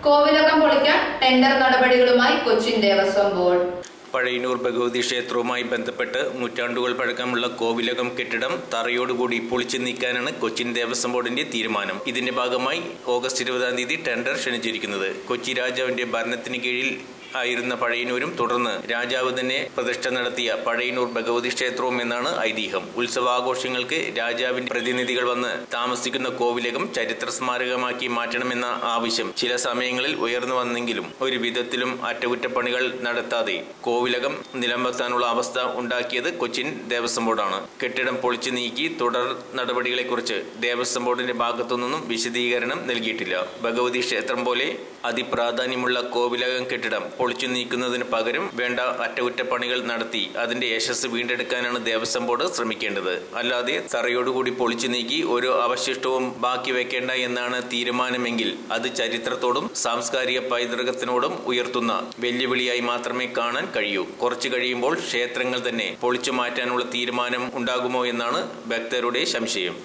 കോവിലകം പൊളിക്കാൻ ടെൻഡർ നടപടികളുമായി കൊച്ചിൻ ദേവസ്വം ബോർഡ് പഴയന്നൂർ ഭഗവതി ക്ഷേത്രവുമായി ബന്ധപ്പെട്ട് നൂറ്റാണ്ടുകൾ പഴക്കമുള്ള കോവിലകം കെട്ടിടം തറയോടുകൂടി പൊളിച്ചു നീക്കാനാണ് കൊച്ചിൻ ദേവസ്വം ബോർഡിന്റെ തീരുമാനം ഇതിന്റെ ഭാഗമായി ഓഗസ്റ്റ് ഇരുപതാം തീയതി ടെൻഡർ ക്ഷണിച്ചിരിക്കുന്നത് കൊച്ചി രാജാവിന്റെ ഭരണത്തിന് കീഴിൽ ആയിരുന്ന പഴയന്നൂരും തുടർന്ന് രാജാവ് തന്നെ പ്രതിഷ്ഠ നടത്തിയ പഴയന്നൂർ ഭഗവതി ക്ഷേത്രവും എന്നാണ് ഐതിഹ്യം ഉത്സവാഘോഷങ്ങൾക്ക് രാജാവിന്റെ പ്രതിനിധികൾ വന്ന് താമസിക്കുന്ന കോവിലകം ചരിത്ര സ്മാരകമാക്കി മാറ്റണമെന്ന ആവശ്യം ചില സമയങ്ങളിൽ ഉയർന്നു വന്നെങ്കിലും ഒരു വിധത്തിലും അറ്റകുറ്റപ്പണികൾ നടത്താതെ കോവിലകം നിലംവെത്താനുള്ള അവസ്ഥ ഉണ്ടാക്കിയത് കൊച്ചിൻ ദേവസ്വം ബോർഡാണ് കെട്ടിടം പൊളിച്ചു നീക്കി തുടർ നടപടികളെക്കുറിച്ച് ദേവസ്വം ബോർഡിന്റെ ഭാഗത്തുനിന്നും വിശദീകരണം നൽകിയിട്ടില്ല ഭഗവതി ക്ഷേത്രം പോലെ അതിപ്രാധാന്യമുള്ള കോവിലകം കെട്ടിടം പൊളിച്ചു നീക്കുന്നതിന് പകരം വേണ്ട അറ്റകുറ്റപ്പണികൾ നടത്തി അതിന്റെ യശസ് വീണ്ടെടുക്കാനാണ് ദേവസ്വം ബോർഡ് ശ്രമിക്കേണ്ടത് അല്ലാതെ തറയോടുകൂടി പൊളിച്ചു നീക്കി ഒരു അവശിഷ്ടവും ബാക്കി വെക്കേണ്ട എന്നാണ് തീരുമാനമെങ്കിൽ അത് ചരിത്രത്തോടും സാംസ്കാരിക പൈതൃകത്തിനോടും ഉയർത്തുന്ന വെല്ലുവിളിയായി മാത്രമേ കാണാൻ കഴിയൂ കുറച്ചു കഴിയുമ്പോൾ ക്ഷേത്രങ്ങൾ തന്നെ പൊളിച്ചു മാറ്റാനുള്ള തീരുമാനം ഉണ്ടാകുമോ എന്നാണ് ഭക്തരുടെ സംശയം